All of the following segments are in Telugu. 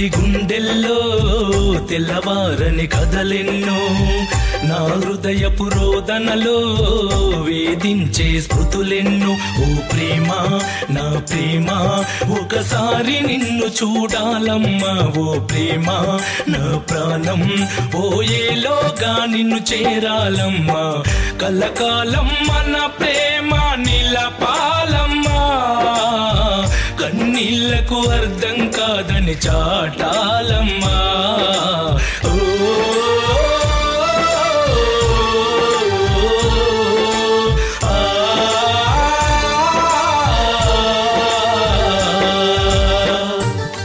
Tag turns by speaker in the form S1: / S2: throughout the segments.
S1: రాతి గుండెల్లో తెల్లవారని కథలెన్నో నా హృదయ పురోదనలో వేధించే స్మృతులెన్నో ఓ ప్రేమ నా ప్రేమ ఒకసారి నిన్ను చూడాలమ్మా ఓ ప్రేమ నా ప్రాణం పోయేలోగా నిన్ను చేరాలమ్మా కలకాలం మన ప్రేమ నిలపాలమ్మా కన్నీళ్లకు అర్థం కాదని చాటాలమ్మా ఓ ఆ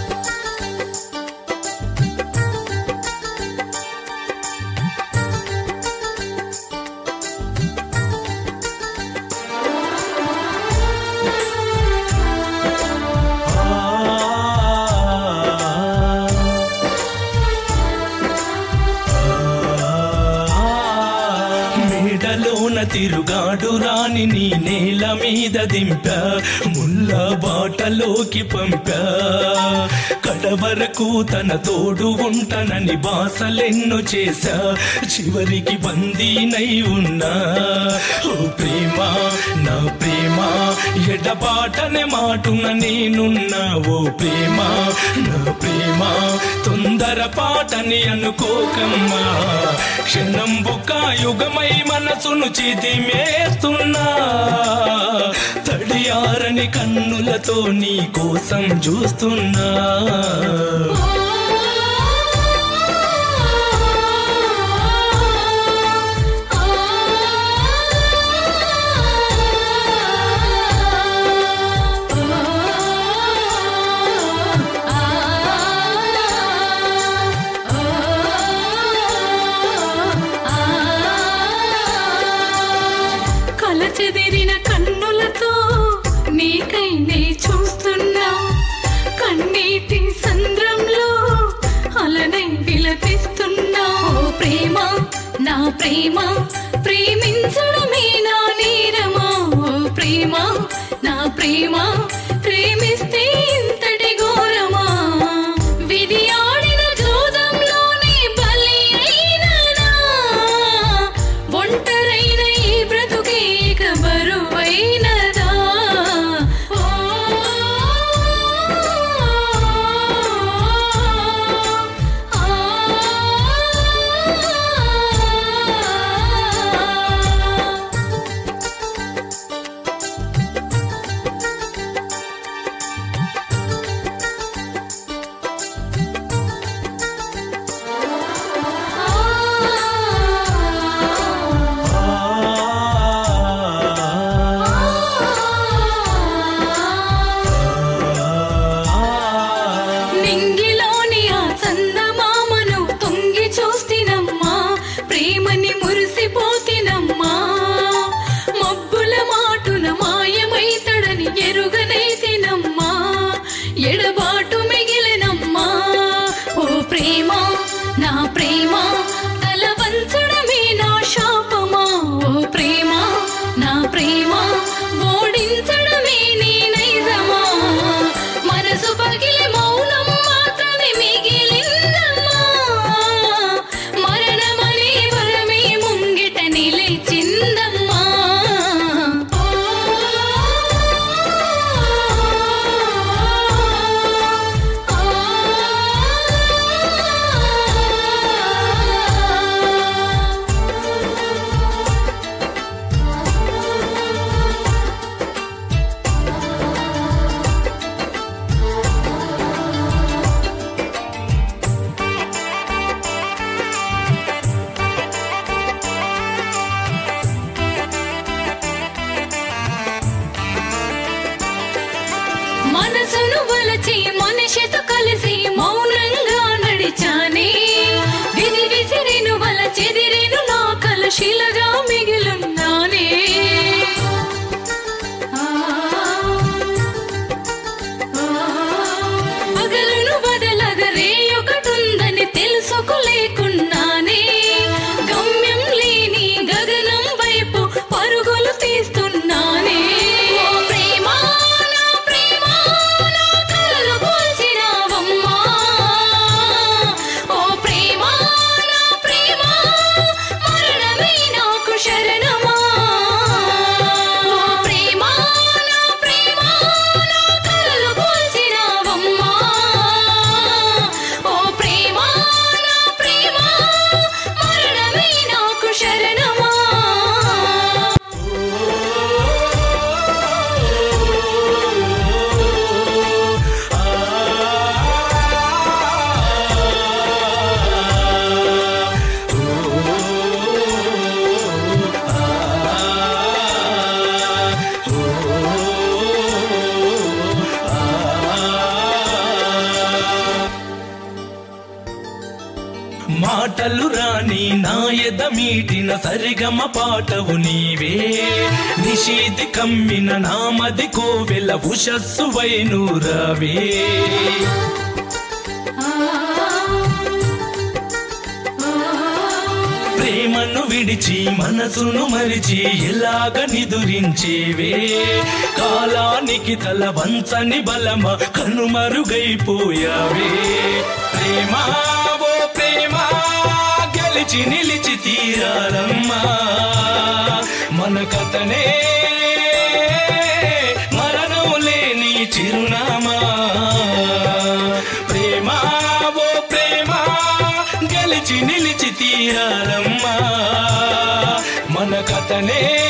S1: మేడలోన తిరుగాడు రాని నీ నేల మీద దింప ముల్ల బాటలోకి పంప కడవరకు తన తోడు ఉంటనని బాసలెన్నో చేశా చివరికి బందీనై ఉన్నా ఓ ప్రేమ నా ప్రేమ ఎడబాటనే మాటున నేనున్నా ఓ ప్రేమ నా ప్రేమ తొందర పాటని అనుకోకమ్మా క్షణం ఒక యుగమై మనసును చిదిమేస్తున్నా తడియారని కన్నులతో నీ కోసం చూస్తున్నా
S2: కలచెదిరిన కన్నులతో నీకై నే చూస్తున్నా కన్నీటి సంద్రంలో అలనై విలపిస్తున్నా ఓ ప్రేమ నా ప్రేమ ప్రేమించడమే నా నేరమా ఓ ప్రేమ నా ప్రేమ ప్రేమిస్తే ఇంతటి ఘోరమా విధి ఆడిన జోదంలోనే బలి అయిననా ఒంటరైన ఈ బ్రతుకేక బరువైనదా ఓ, ఆ, ఆ. నింగిలోని ఆ చందమామను తొంగి చూస్తినమ్మా ప్రేమని మురిసిపోతినమ్మా మబ్బుల మాటున మాయమైతడని ఎరుగనైతినమ్మా ఎడబాటు మిగిలినమ్మా ఓ ప్రేమ నా ప్రేమ తల వంచడమే నా శాపమా ఓ ప్రేమ నా ప్రేమ ఓడించడమే నీ నైజమా మనసు పగిలి మౌనం మాత్రమే మిగిలిందమ్మా మరణమనే వరమే ముంగిట
S1: రాని నాయద మీటిన సరిగమ పాటవు నీవే నిషీది కమ్మిన నామది కోవెల ఉషస్సు వైనూరవే ప్రేమను విడిచి మనసును మరిచి ఎలాగ నిదురించేవే కాలానికి తల వంచని బలమ కనుమరుగైపోయావే ప్రేమ ఓ ప్రేమ గెలిచి నిలిచి తీరాలమ్మా మన కథనే మరణం లేని చిరునామా ప్రేమ ఓ ప్రేమ గెలిచి నిలిచి తీరాలమ్మా మన కథనే